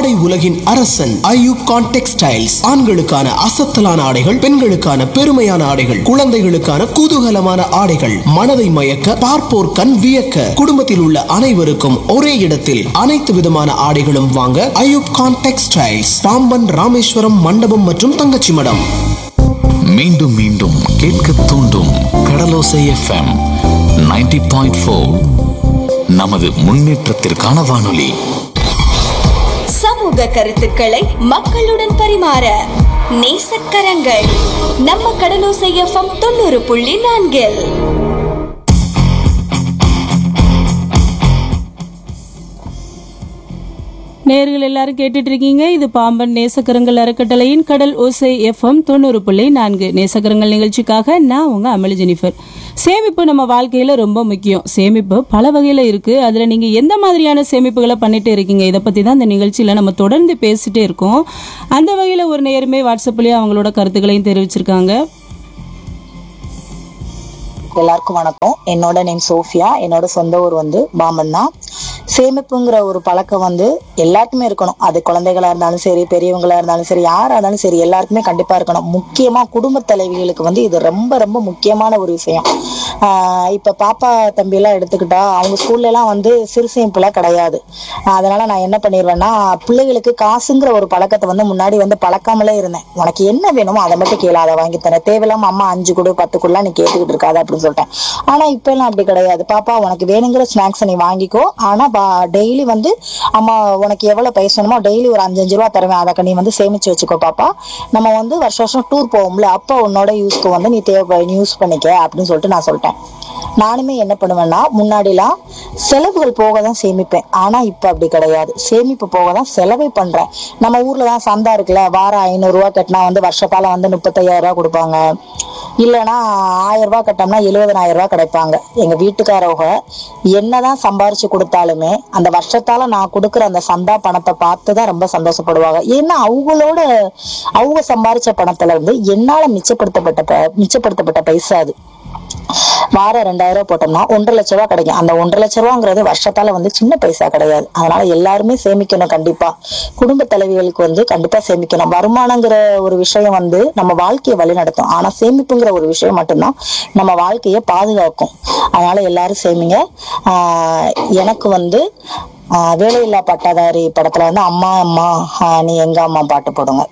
ஆடை உலகின் அரசன் ஐயூப் கான் டெக்ஸ்டைல்ஸ் ஆண்களுக்கான அசத்தலான ஆடைகள் பெண்களுக்கான பெருமையான ஆடைகள் குழந்தைகளுக்கான குதூகலமான ஆடைகள் மனதை மயக்க பார்ப்போர் கண் வியக்க குடும்பத்தில் உள்ள அனைவருக்கும் ஒரே இடத்தில் அனைத்து விதமான ஆடைகளும் வாங்க ஐயூப் கான் டெக்ஸ்டைல்ஸ் பாம்பன் ராமேஸ்வரம் மண்டபம் மற்றும் தங்கச்சி மடம் மீண்டும் மீண்டும் கேட்க தூண்டும் கடலோசை எஃப்எம் 90.4 பாயிண்ட் நமது முன்னேற்றத்திற்கான வானொலி சமூக கருத்துக்களை மக்களுடன் பரிமாற நேசக்கரங்கள் நம்ம கடலோசை எஃப்எம் தொண்ணூறு புள்ளி நான்கில் நேர்கள் எல்லாரும் கேட்டுட்டு இருக்கீங்க இது பாம்பன் நேசக்கரங்கள் அறக்கட்டளையின் கடல் ஓசை எஃப்எம் தொண்ணூறு புள்ளி நான்கு நேசக்கரங்கள் நிகழ்ச்சிக்காக நான் உங்க அமளி ஜெனிஃபர் சேமிப்பு நம்ம வாழ்க்கையில ரொம்ப முக்கியம் சேமிப்பு பல வகையில இருக்கு அதுல நீங்க எந்த மாதிரியான சேமிப்புகளை பண்ணிட்டு இருக்கீங்க இதை பத்தி தான் இந்த நிகழ்ச்சியில நம்ம தொடர்ந்து பேசிட்டே இருக்கோம் அந்த வகையில ஒரு நேருமே வாட்ஸ்அப்லயே அவங்களோட கருத்துக்களையும் தெரிவிச்சிருக்காங்க எல்லாருக்கும் வணக்கம் என்னோட நேம் சோஃபியா என்னோட சொந்த ஊர் வந்து பாம்பன் தான் சேமிப்புங்கிற ஒரு பழக்கம் வந்து எல்லாருக்குமே இருக்கணும் அது குழந்தைகளா இருந்தாலும் சரி பெரியவங்களா இருந்தாலும் சரி யாரா இருந்தாலும் சரி எல்லாருக்குமே கண்டிப்பா இருக்கணும் முக்கியமா குடும்ப தலைவிகளுக்கு வந்து இது ரொம்ப ரொம்ப முக்கியமான ஒரு விஷயம் ஆஹ் இப்ப பாப்பா தம்பி எல்லாம் எடுத்துக்கிட்டா அவங்க ஸ்கூல்ல எல்லாம் வந்து சிறு சேமிப்புலாம் கிடையாது அதனால நான் என்ன பண்ணிடுவேன்னா பிள்ளைகளுக்கு காசுங்கிற ஒரு பழக்கத்தை வந்து முன்னாடி வந்து பழக்காமலே இருந்தேன் உனக்கு என்ன வேணுமோ அதை மட்டும் கேளு அதை வாங்கி தரேன் தேவையில்லாம அம்மா அஞ்சு கொடு பத்து கொடுலாம் நீ கேட்டுக்கிட்டு இருக்காத அப்படின்னு சொல்லிட்டேன் ஆனா இப்ப எல்லாம் அப்படி கிடையாது பாப்பா உனக்கு வேணுங்கிற ஸ்நாக்ஸ் நீ வாங்கிக்கோ ஆனா டெய்லி வந்து அம்மா உனக்கு எவ்வளவு பேசணுமோ டெய்லி ஒரு அஞ்சு அஞ்சு ரூபா தருவேன் அதை நீ வந்து சேமிச்சு வச்சுக்கோ பாப்பா நம்ம வந்து வருஷம் வருஷம் டூர் போவோம்ல அப்போ உன்னோட யூஸ்க்கு வந்து நீ தேவை நீ யூஸ் பண்ணிக்க அப்படின்னு சொல்லிட்டு நான் சொல்லிட்டேன் நானுமே என்ன பண்ணுவேன்னா முன்னாடிலாம் செலவுகள் போக தான் சேமிப்பேன் ஆனா இப்ப அப்படி கிடையாது சேமிப்பு போக தான் செலவே பண்றேன் நம்ம ஊர்ல தான் சந்தா இருக்குல்ல வாரம் ஐநூறு ரூபாய் கட்டினா வந்து வருஷத்தால வந்து முப்பத்தையாயிரம் ரூபாய் கொடுப்பாங்க இல்லைன்னா ஆயிரம் ரூபாய் கட்டோம்னா எழுபதனாயிரம் ரூபாய் கிடைப்பாங்க எங்க வீட்டுக்காரவங்க என்னதான் சம்பாரிச்சு கொடுத்தாலுமே அந்த வருஷத்தால நான் கொடுக்குற அந்த சந்தா பணத்தை பார்த்து தான் ரொம்ப சந்தோஷப்படுவாங்க ஏன்னா அவங்களோட அவங்க சம்பாரிச்ச பணத்துல இருந்து என்னால மிச்சப்படுத்தப்பட்ட ப- மிச்சப்படுத்தப்பட்ட பைசா அது வாரம் ரெண்டாயிரம் ரூபாய் போட்டோம்னா ஒன்றரை லட்ச ரூபாய் கிடைக்கும் அந்த ஒன்றரை லட்ச ரூபாங்கிறது வருஷத்தால வந்து சின்ன பைசா கிடையாது அதனால எல்லாருமே சேமிக்கணும் கண்டிப்பா குடும்ப தலைவிகளுக்கு வந்து கண்டிப்பா சேமிக்கணும் வருமானங்கிற ஒரு விஷயம் வந்து நம்ம வாழ்க்கையை வழிநடத்தும் ஆனா சேமிப்புங்கிற ஒரு விஷயம் மட்டும்தான் நம்ம வாழ்க்கையை பாதுகாக்கும் அதனால எல்லாரும் சேமிங்க ஆஹ் எனக்கு வந்து ஆஹ் வேலையில்லா பட்டாதாரி படத்துல வந்து அம்மா அம்மா ஆஹ் நீ எங்க அம்மா பாட்டு போடுங்க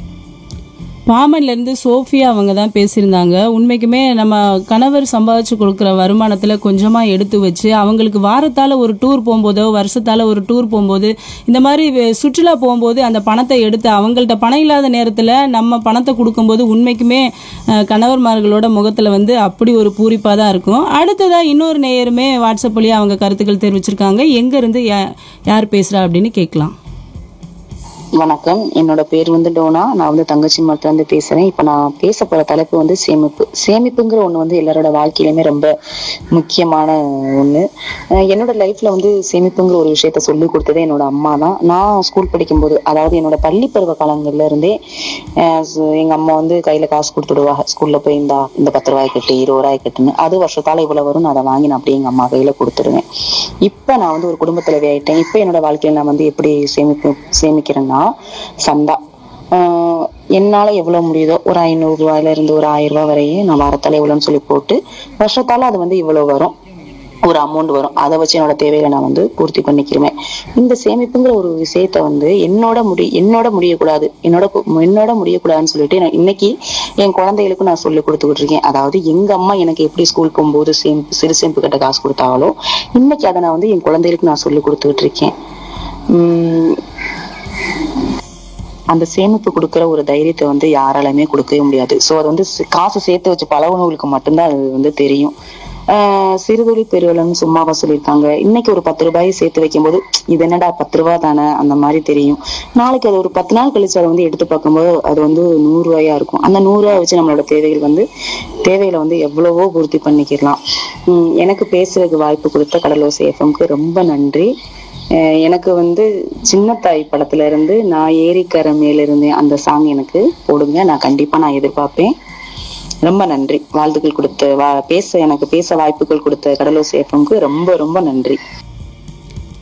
பாமன்ல இருந்து சோஃபியா அவங்க தான் பேசியிருந்தாங்க உண்மைக்குமே நம்ம கணவர் சம்பாதிச்சு கொடுக்குற வருமானத்துல கொஞ்சமா எடுத்து வச்சு அவங்களுக்கு வாரத்தால ஒரு டூர் போகும்போதோ வருஷத்தால ஒரு டூர் போகும்போது இந்த மாதிரி வே- சுற்றுலா போகும்போது அந்த பணத்தை எடுத்து அவங்கள்ட்ட பணம் இல்லாத நேரத்துல நம்ம பணத்தை கொடுக்கும்போது உண்மைக்குமே அஹ், கணவர்மார்களோட முகத்துல வந்து அப்படி ஒரு பூரிப்பா தான் இருக்கும் அடுத்ததா இன்னொரு நேயருமே வாட்ஸ்அப் வழியா அவங்க கருத்துக்கள் தெரிவிச்சிருக்காங்க எங்க இருந்து யா- யார் பேசுறா அப்படின்னு கேட்கலாம் வணக்கம் என்னோட பேர் வந்து டோனா நான் வந்து தங்கச்சி மரத்துல இருந்து பேசுறேன் இப்ப நான் பேச போற தலைப்பு வந்து சேமிப்பு சேமிப்புங்கிற ஒண்ணு வந்து எல்லாரோட வாழ்க்கையிலுமே ரொம்ப முக்கியமான ஒண்ணு அஹ் என்னோட லைஃப்ல வந்து சேமிப்புங்கிற ஒரு விஷயத்த சொல்லி கொடுத்ததே என்னோட அம்மா தான் நான் ஸ்கூல் படிக்கும்போது அதாவது என்னோட பள்ளி பருவ காலங்கள்ல இருந்தே அஹ் ச- எங்க அம்மா வந்து கையில காசு கொடுத்துடுவாங்க ஸ்கூல்ல போய் இந்தா இந்த பத்து ரூபாய் கட்டு இருபது ரூபாய் கட்டுன்னு அது வருஷத்தால இவ்வளவு வரும் நான் அதை வாங்கி நான் அப்படியே எங்க அம்மா கையில கொடுத்துருவேன் இப்ப நான் வந்து ஒரு குடும்ப தலைவி ஆயிட்டேன் இப்ப என்னோட வாழ்க்கையில நான் வந்து எப்படி சேமிப்பு சேமிக்கிறேன்னா சந்தா ஆஹ் என்னால எவ்வளவு முடியுதோ ஒரு ஐநூறு ரூபாயில இருந்து ஒரு ஆயிரம் ரூபாய் வரையும் நான் வாரத்தால எவ்வளவுன்னு சொல்லி போட்டு வருஷத்தால அது வந்து இவ்வளவு வரும் ஒரு அமௌண்ட் வரும் அதை வச்சு என்னோட தேவைகளை நான் வந்து பூர்த்தி பண்ணிக்கிறேன் இந்த சேமிப்புங்கிற ஒரு விஷயத்த வந்து என்னோட முடி என்னோட முடியக்கூடாது என்னோட கு- என்னோட முடியக்கூடாதுன்னு சொல்லிட்டு நான் இன்னைக்கு என் குழந்தைகளுக்கும் நான் சொல்லி கொடுத்துக்கிட்டு இருக்கேன் அதாவது எங்க அம்மா எனக்கு எப்படி ஸ்கூல் போகும்போது சேமிப்பு சிறு சேமிப்பு கட்ட காசு கொடுத்தாங்களோ இன்னைக்கு அதை நான் வந்து என் குழந்தைகளுக்கு நான் சொல்லி கொடுத்துக்கிட்டு இருக்கேன் உம் அந்த சேமிப்பு கொடுக்கிற ஒரு தைரியத்தை வந்து யாராலுமே கொடுக்கவே முடியாது சோ அது வந்து சி- காசு சேர்த்து வச்சு பழகுனவங்களுக்கு மட்டும்தான் அது வந்து தெரியும் ஆஹ் சிறுதொழில் பெருவலன்னு சும்மாவா சொல்லியிருக்காங்க இன்னைக்கு ஒரு பத்து ரூபாய் சேர்த்து வைக்கும்போது இது என்னடா பத்து ரூபாய் தானே அந்த மாதிரி தெரியும் நாளைக்கு அது ஒரு பத்து நாள் கழிச்சு அதை வந்து எடுத்து பார்க்கும்போது அது வந்து நூறு ரூபாயா இருக்கும் அந்த நூறு ரூபாய் வச்சு நம்மளோட தேவைகள் வந்து தேவைகளை வந்து எவ்வளவோ பூர்த்தி பண்ணிக்கலாம் உம் எனக்கு பேசுறதுக்கு வாய்ப்பு கொடுத்த கடலோசை எஃப்எம்க்கு ரொம்ப நன்றி அஹ் எனக்கு வந்து சின்ன தாய் படத்துல இருந்து நான் ஏரிக்கரை மேல இருந்தேன் அந்த சாங் எனக்கு போடுங்க நான் கண்டிப்பா நான் எதிர்பார்ப்பேன் ரொம்ப நன்றி வாழ்த்துக்கள் கொடுத்த வா பேச எனக்கு பேச வாய்ப்புகள் கொடுத்த கடலூர் சேஃபம்க்கு ரொம்ப ரொம்ப நன்றி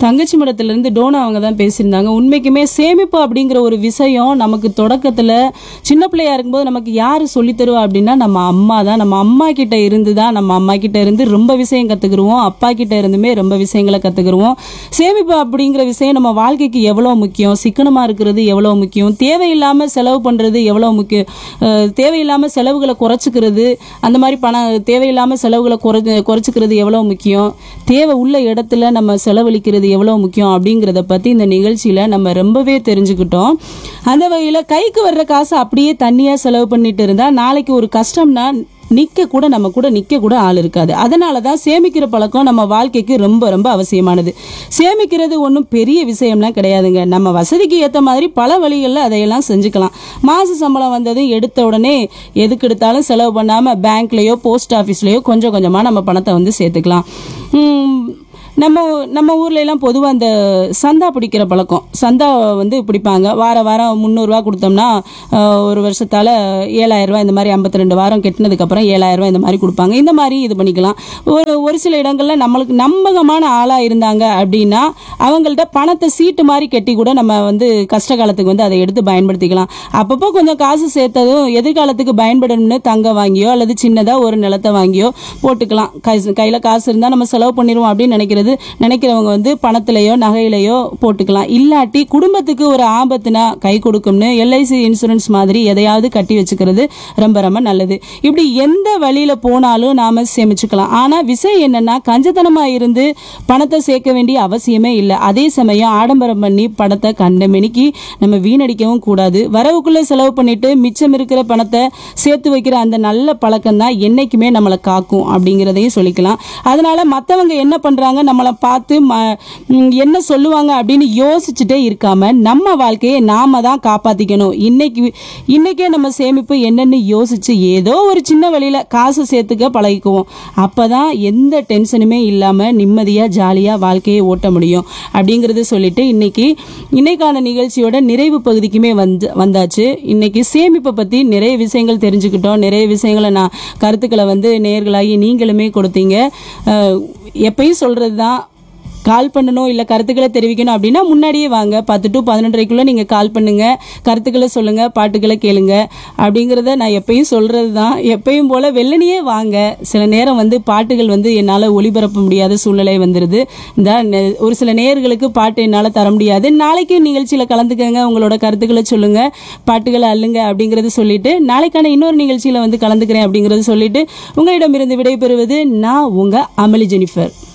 தங்கச்சி மடத்திலிருந்து டோனா அவங்க தான் பேசியிருந்தாங்க உண்மைக்குமே சேமிப்பு அப்படிங்கிற ஒரு விஷயம் நமக்கு தொடக்கத்தில் சின்ன பிள்ளையா இருக்கும்போது நமக்கு யார் சொல்லித் தருவா அப்படின்னா நம்ம அம்மா தான் நம்ம அம்மா கிட்ட இருந்து தான் நம்ம அம்மா கிட்ட இருந்து ரொம்ப விஷயம் கற்றுக்குருவோம் அப்பா கிட்ட இருந்துமே ரொம்ப விஷயங்களை கற்றுக்குருவோம் சேமிப்பு அப்படிங்கிற விஷயம் நம்ம வாழ்க்கைக்கு எவ்வளோ முக்கியம் சிக்கனமாக இருக்கிறது எவ்வளோ முக்கியம் தேவையில்லாமல் செலவு பண்ணுறது எவ்வளோ முக்கியம் அஹ் தேவையில்லாமல் செலவுகளை குறைச்சிக்கிறது அந்த மாதிரி பணம் தேவையில்லாமல் செலவுகளை குறை குறைச்சிக்கிறது எவ்வளோ முக்கியம் தேவை உள்ள இடத்துல நம்ம செலவழிக்கிறது எவ்வளோ முக்கியம் அப்படிங்கிறத பற்றி இந்த நிகழ்ச்சியில் நம்ம ரொம்பவே தெரிஞ்சுக்கிட்டோம் அந்த வகையில் கைக்கு வர்ற காசை அப்படியே தண்ணியாக செலவு பண்ணிட்டு இருந்தால் நாளைக்கு ஒரு கஷ்டம்னா நிற்க கூட நம்ம கூட நிற்க கூட ஆள் இருக்காது அதனால தான் சேமிக்கிற பழக்கம் நம்ம வாழ்க்கைக்கு ரொம்ப ரொம்ப அவசியமானது சேமிக்கிறது ஒன்றும் பெரிய விஷயம்லாம் கிடையாதுங்க நம்ம வசதிக்கு ஏற்ற மாதிரி பல வழிகளில் அதையெல்லாம் செஞ்சுக்கலாம் மாத சம்பளம் வந்ததும் எடுத்த உடனே எதுக்கு எடுத்தாலும் செலவு பண்ணாமல் பேங்க்லேயோ போஸ்ட் ஆஃபீஸ்லேயோ கொஞ்சம் கொஞ்சமாக நம்ம பணத்தை வந்து சேர்த்துக்கலாம் உம், நம்ம நம்ம ஊர்ல எல்லாம் பொதுவாக அந்த சந்தா பிடிக்கிற பழக்கம் சந்தா வந்து பிடிப்பாங்க வார வாரம் முந்நூறுரூவா கொடுத்தோம்னா ஆஹ், ஒரு வருஷத்தால் ஏழாயிரம் ரூபாய் இந்த மாதிரி ஐம்பத்தி ரெண்டு வாரம் கெட்டினதுக்கப்புறம் ஏழாயிரம் ரூபாய் இந்த மாதிரி கொடுப்பாங்க இந்த மாதிரி இது பண்ணிக்கலாம் ஒரு ஒரு சில இடங்கள்ல நம்மளுக்கு நம்பகமான ஆளாக இருந்தாங்க அப்படின்னா அவங்கள்ட்ட பணத்தை சீட்டு மாதிரி கட்டி கூட நம்ம வந்து கஷ்ட காலத்துக்கு வந்து அதை எடுத்து பயன்படுத்திக்கலாம் அப்பப்போ கொஞ்சம் காசு சேர்த்ததும் எதிர்காலத்துக்கு பயன்படணும்னு தங்கம் வாங்கியோ அல்லது சின்னதாக ஒரு நிலத்தை வாங்கியோ போட்டுக்கலாம் கை கையில் காசு இருந்தால் நம்ம செலவு பண்ணிடுவோம் அப்படின்னு நினைக்கிறது நினைக்கிறவங்க வந்து பணத்திலேயோ நகையிலையோ போட்டுக்கலாம் இல்லாட்டி குடும்பத்துக்கு ஒரு ஆபத்துனா கை கொடுக்கும்னு எல்ஐசி இன்சூரன்ஸ் மாதிரி எதையாவது கட்டி வச்சுக்கிறது ரொம்ப ரொம்ப நல்லது இப்படி எந்த வழியில போனாலும் நாம சேமிச்சுக்கலாம் ஆனா விஷயம் என்னன்னா கஞ்சத்தனமா இருந்து பணத்தை சேர்க்க வேண்டிய அவசியமே இல்லை அதே சமயம் ஆடம்பரம் பண்ணி பணத்தை கண்ட மெனிக்கு நம்ம வீணடிக்கவும் கூடாது வரவுக்குள்ள செலவு பண்ணிட்டு மிச்சம் இருக்கிற பணத்தை சேர்த்து வைக்கிற அந்த நல்ல பழக்கம் தான் என்னைக்குமே நம்மளை காக்கும் அப்படிங்கிறதையும் சொல்லிக்கலாம் அதனால மற்றவங்க என்ன பண்றாங்க நம்மளை பார்த்து ம- ம், என்ன சொல்லுவாங்க அப்படின்னு யோசிச்சுட்டே இருக்காம நம்ம வாழ்க்கையை நாம தான் காப்பாத்திக்கணும் இன்னைக்கு இன்னைக்கே நம்ம சேமிப்பு என்னன்னு யோசிச்சு ஏதோ ஒரு சின்ன வழியில காசு சேர்த்துக்க பழகிக்குவோம் அப்பதான் எந்த டென்ஷனுமே இல்லாம நிம்மதியா ஜாலியா வாழ்க்கையை ஓட்ட முடியும் அப்படிங்கறத சொல்லிட்டு இன்னைக்கு இன்னைக்கான நிகழ்ச்சியோட நிறைவு பகுதிக்குமே வந்து வந்தாச்சு இன்னைக்கு சேமிப்பை பத்தி நிறைய விஷயங்கள் தெரிஞ்சுக்கிட்டோம் நிறைய விஷயங்களை நான் கருத்துக்களை வந்து நேர்களாகி நீங்களுமே கொடுத்தீங்க அஹ், எப்பயும் சொல்றது தான் கால் பண்ணணும் இல்லை கருத்துக்களை தெரிவிக்கணும் அப்படின்னா முன்னாடியே வாங்க பத்து டு பதினொன்றரைக்குள்ளே நீங்கள் கால் பண்ணுங்க கருத்துக்களை சொல்லுங்க பாட்டுக்களை கேளுங்க அப்படிங்கிறத நான் எப்பயும் சொல்றது தான் எப்பயும் போல வெள்ளனியே வாங்க சில நேரம் வந்து பாட்டுகள் வந்து என்னால் ஒளிபரப்ப முடியாத சூழ்நிலை வந்துடுது இந்த நெ- ஒரு சில நேயர்களுக்கு பாட்டு என்னால் தர முடியாது நாளைக்கு நிகழ்ச்சியில் கலந்துக்கங்க உங்களோட கருத்துக்களை சொல்லுங்க பாட்டுகளை அள்ளுங்க அப்படிங்கறது சொல்லிட்டு நாளைக்கான இன்னொரு நிகழ்ச்சியில் வந்து கலந்துக்கிறேன் அப்படிங்கறது சொல்லிட்டு உங்களிடமிருந்து விடைபெறுவது நான் உங்க அமளி ஜெனிஃபர்